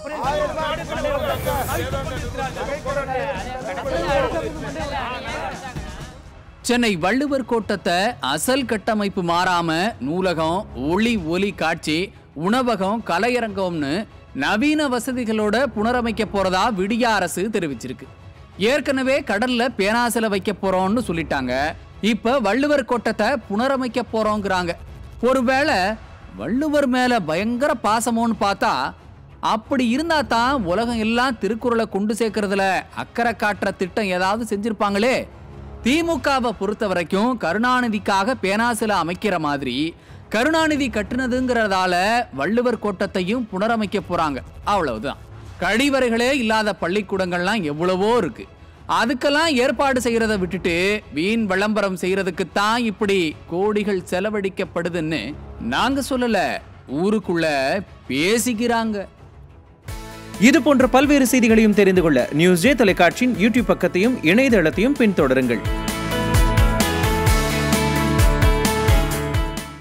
சென்னை வள்ளுவர் கோட்டத்தை அசல் கட்டமைப்பு மாறாம நூலகம் ஒளி ஒலி காட்சி உணவகம் கலையரங்கம்னு நவீன வசதிகளோட புனரமைக்க போறதா விடிய அரசு தெரிவிச்சிருக்கு ஏற்கனவே கடல்ல பேனாசில வைக்க போறோம்னு சொல்லிட்டாங்க இப்ப வள்ளுவர் கோட்டத்தை புனரமைக்க போறோங்கிறாங்க ஒருவேளை வள்ளுவர் மேல பயங்கர பாசமோன்னு பார்த்தா அப்படி இருந்தா தான் உலகம் எல்லாம் திருக்குறளை கொண்டு சேர்க்கறதுல அக்கறை காட்டுற திட்டம் ஏதாவது செஞ்சிருப்பாங்களே திமுகவை பொறுத்த வரைக்கும் கருணாநிதிக்காக பேனாசில அமைக்கிற மாதிரி கருணாநிதி கட்டுனதுங்கிறதால வள்ளுவர் கோட்டத்தையும் புனரமைக்க போறாங்க அவ்வளவுதான் கழிவறைகளே இல்லாத பள்ளிக்கூடங்கள்லாம் எவ்வளவோ இருக்கு அதுக்கெல்லாம் ஏற்பாடு செய்யறத விட்டுட்டு வீண் விளம்பரம் செய்யறதுக்கு தான் இப்படி கோடிகள் செலவழிக்கப்படுதுன்னு நாங்க சொல்லல ஊருக்குள்ள பேசிக்கிறாங்க இது போன்ற பல்வேறு செய்திகளையும் தெரிந்து கொள்ள நியூஸ் ஜே தொலைக்காட்சியின் யூடியூப் பக்கத்தையும் இணையதளத்தையும் பின்தொடருங்கள்